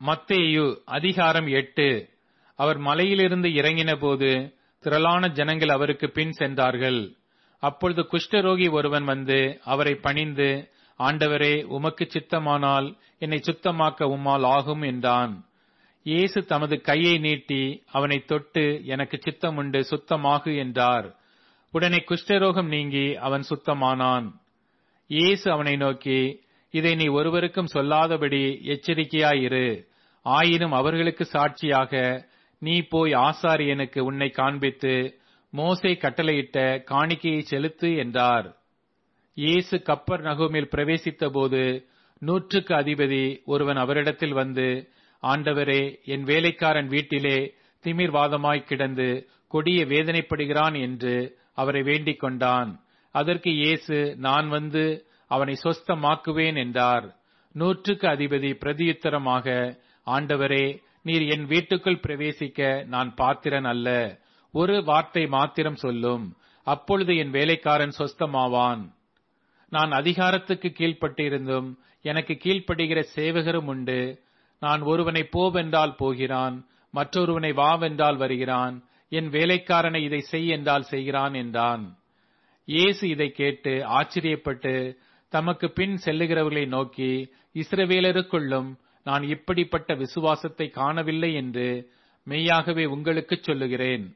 மத்தேயு அதிகாரம் எட்டு அவர் மலையிலிருந்து இறங்கினபோது திரளான ஜனங்கள் அவருக்கு பின் சென்றார்கள் அப்பொழுது குஷ்டரோகி ஒருவன் வந்து அவரை பணிந்து ஆண்டவரே உமக்கு சித்தமானால் என்னை சுத்தமாக்க உம்மால் ஆகும் என்றான் இயேசு தமது கையை நீட்டி அவனை தொட்டு எனக்கு சித்தமுண்டு சுத்தமாகு என்றார் உடனே குஷ்டரோகம் நீங்கி அவன் சுத்தமானான் இயேசு அவனை நோக்கி இதை நீ ஒருவருக்கும் சொல்லாதபடி எச்சரிக்கையாயிரு ஆயினும் அவர்களுக்கு சாட்சியாக நீ போய் ஆசாரியனுக்கு உன்னை காண்பித்து மோசே கட்டளையிட்ட காணிக்கையை செலுத்து என்றார் இயேசு கப்பர் நகுமில் பிரவேசித்த போது நூற்றுக்கு அதிபதி ஒருவன் அவரிடத்தில் வந்து ஆண்டவரே என் வேலைக்காரன் வீட்டிலே திமிர்வாதமாய் கிடந்து கொடிய வேதனைப்படுகிறான் என்று அவரை வேண்டிக் கொண்டான் அதற்கு இயேசு நான் வந்து அவனை சொஸ்தமாக்குவேன் என்றார் நூற்றுக்கு அதிபதி பிரதியுத்தரமாக ஆண்டவரே நீர் என் வீட்டுக்குள் பிரவேசிக்க நான் பாத்திரன் அல்ல ஒரு வார்த்தை மாத்திரம் சொல்லும் அப்பொழுது என் வேலைக்காரன் சொஸ்தமாவான் நான் அதிகாரத்துக்கு கீழ்ப்பட்டிருந்தும் எனக்கு கீழ்ப்படுகிற சேவகரும் உண்டு நான் ஒருவனை போவென்றால் போகிறான் மற்றொருவனை வாவென்றால் வருகிறான் என் வேலைக்காரனை இதை செய் என்றால் செய்கிறான் என்றான் இயேசு இதை கேட்டு ஆச்சரியப்பட்டு தமக்கு பின் செல்லுகிறவர்களை நோக்கி இஸ்ரவேலருக்குள்ளும் நான் இப்படிப்பட்ட விசுவாசத்தை காணவில்லை என்று மெய்யாகவே உங்களுக்குச் சொல்லுகிறேன்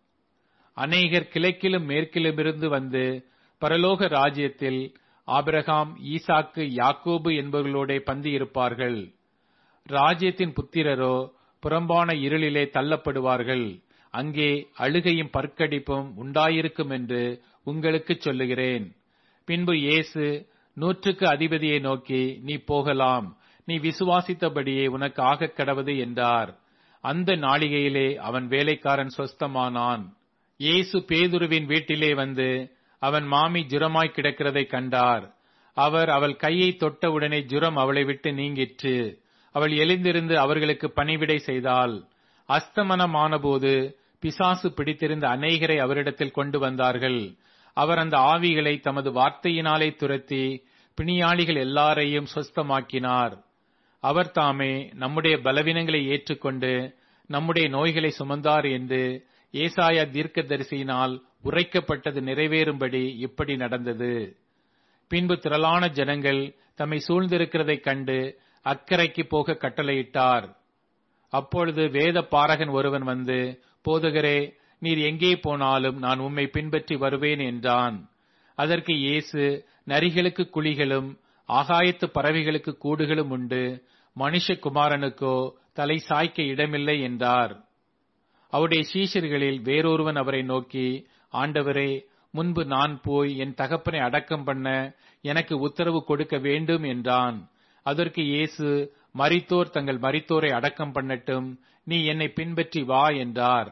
அநேகர் கிழக்கிலும் மேற்கிலுமிருந்து வந்து பரலோக ராஜ்யத்தில் ஆபிரகாம் ஈசாக்கு யாக்கோபு என்பவர்களோட பந்தி இருப்பார்கள் ராஜ்யத்தின் புத்திரரோ புறம்பான இருளிலே தள்ளப்படுவார்கள் அங்கே அழுகையும் பற்கடிப்பும் உண்டாயிருக்கும் என்று உங்களுக்கு சொல்லுகிறேன் பின்பு இயேசு நூற்றுக்கு அதிபதியை நோக்கி நீ போகலாம் நீ விசுவாசித்தபடியே உனக்கு ஆகக் கடவது என்றார் அந்த நாளிகையிலே அவன் வேலைக்காரன் சொஸ்தமானான் இயேசு பேதுருவின் வீட்டிலே வந்து அவன் மாமி ஜுரமாய் கிடக்கிறதை கண்டார் அவர் அவள் கையை தொட்டவுடனே ஜுரம் அவளை விட்டு நீங்கிற்று அவள் எழுந்திருந்து அவர்களுக்கு பணிவிடை செய்தாள் அஸ்தமனமானபோது பிசாசு பிடித்திருந்த அநேகரை அவரிடத்தில் கொண்டு வந்தார்கள் அவர் அந்த ஆவிகளை தமது வார்த்தையினாலே துரத்தி பிணியாளிகள் எல்லாரையும் சொஸ்தமாக்கினார் அவர் தாமே நம்முடைய பலவீனங்களை ஏற்றுக்கொண்டு நம்முடைய நோய்களை சுமந்தார் என்று ஏசாயா தீர்க்கதரிசியினால் உரைக்கப்பட்டது நிறைவேறும்படி இப்படி நடந்தது பின்பு திரளான ஜனங்கள் தம்மை சூழ்ந்திருக்கிறதைக் கண்டு அக்கறைக்கு போக கட்டளையிட்டார் அப்பொழுது வேத பாரகன் ஒருவன் வந்து போதகரே நீர் எங்கே போனாலும் நான் உம்மை பின்பற்றி வருவேன் என்றான் அதற்கு இயேசு நரிகளுக்கு குழிகளும் ஆகாயத்து பறவைகளுக்கு கூடுகளும் உண்டு மனுஷகுமாரனுக்கோ தலை சாய்க்க இடமில்லை என்றார் அவருடைய சீஷர்களில் வேறொருவன் அவரை நோக்கி ஆண்டவரே முன்பு நான் போய் என் தகப்பனை அடக்கம் பண்ண எனக்கு உத்தரவு கொடுக்க வேண்டும் என்றான் அதற்கு இயேசு மரித்தோர் தங்கள் மரித்தோரை அடக்கம் பண்ணட்டும் நீ என்னை பின்பற்றி வா என்றார்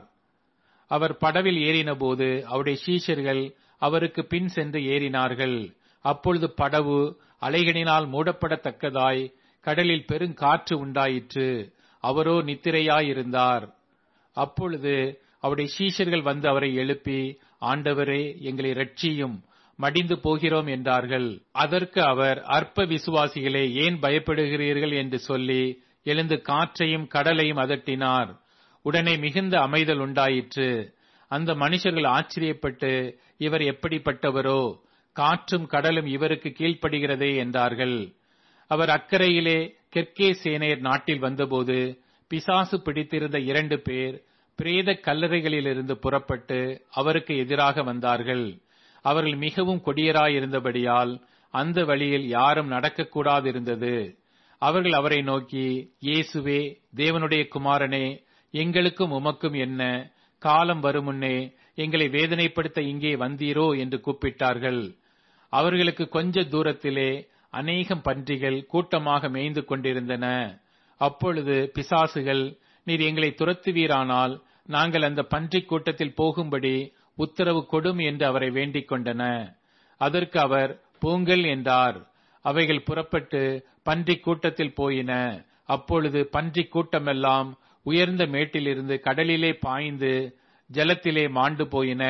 அவர் படவில் ஏறினபோது அவருடைய சீஷர்கள் அவருக்கு பின் சென்று ஏறினார்கள் அப்பொழுது படவு அலைகளினால் மூடப்படத்தக்கதாய் கடலில் பெருங்காற்று உண்டாயிற்று அவரோ நித்திரையாயிருந்தார் அப்பொழுது அவருடைய சீஷர்கள் வந்து அவரை எழுப்பி ஆண்டவரே எங்களை ரட்சியும் மடிந்து போகிறோம் என்றார்கள் அதற்கு அவர் அற்ப விசுவாசிகளே ஏன் பயப்படுகிறீர்கள் என்று சொல்லி எழுந்து காற்றையும் கடலையும் அதட்டினார் உடனே மிகுந்த அமைதல் உண்டாயிற்று அந்த மனுஷர்கள் ஆச்சரியப்பட்டு இவர் எப்படிப்பட்டவரோ காற்றும் கடலும் இவருக்கு கீழ்ப்படுகிறதே என்றார்கள் அவர் அக்கறையிலே கெர்கே சேனையர் நாட்டில் வந்தபோது பிசாசு பிடித்திருந்த இரண்டு பேர் பிரேத கல்லறைகளிலிருந்து புறப்பட்டு அவருக்கு எதிராக வந்தார்கள் அவர்கள் மிகவும் கொடியராயிருந்தபடியால் அந்த வழியில் யாரும் நடக்கக்கூடாதிருந்தது அவர்கள் அவரை நோக்கி இயேசுவே தேவனுடைய குமாரனே எங்களுக்கும் உமக்கும் என்ன காலம் வருமுன்னே எங்களை வேதனைப்படுத்த இங்கே வந்தீரோ என்று கூப்பிட்டார்கள் அவர்களுக்கு கொஞ்ச தூரத்திலே அநேகம் பன்றிகள் கூட்டமாக மேய்ந்து கொண்டிருந்தன அப்பொழுது பிசாசுகள் நீர் எங்களை துரத்துவீரானால் நாங்கள் அந்த பன்றிக் கூட்டத்தில் போகும்படி உத்தரவு கொடும் என்று அவரை வேண்டிக் கொண்டன அதற்கு அவர் பூங்கல் என்றார் அவைகள் புறப்பட்டு பன்றிக் கூட்டத்தில் போயின அப்பொழுது பன்றிக் கூட்டமெல்லாம் உயர்ந்த மேட்டிலிருந்து கடலிலே பாய்ந்து ஜலத்திலே மாண்டு போயின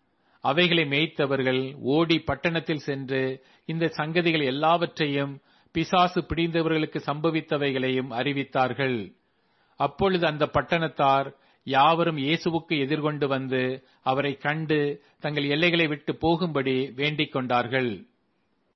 அவைகளை மேய்த்தவர்கள் ஓடி பட்டணத்தில் சென்று இந்த சங்கதிகள் எல்லாவற்றையும் பிசாசு பிடிந்தவர்களுக்கு சம்பவித்தவைகளையும் அறிவித்தார்கள் அப்பொழுது அந்த பட்டணத்தார் யாவரும் இயேசுவுக்கு எதிர்கொண்டு வந்து அவரை கண்டு தங்கள் எல்லைகளை விட்டு போகும்படி வேண்டிக் கொண்டார்கள்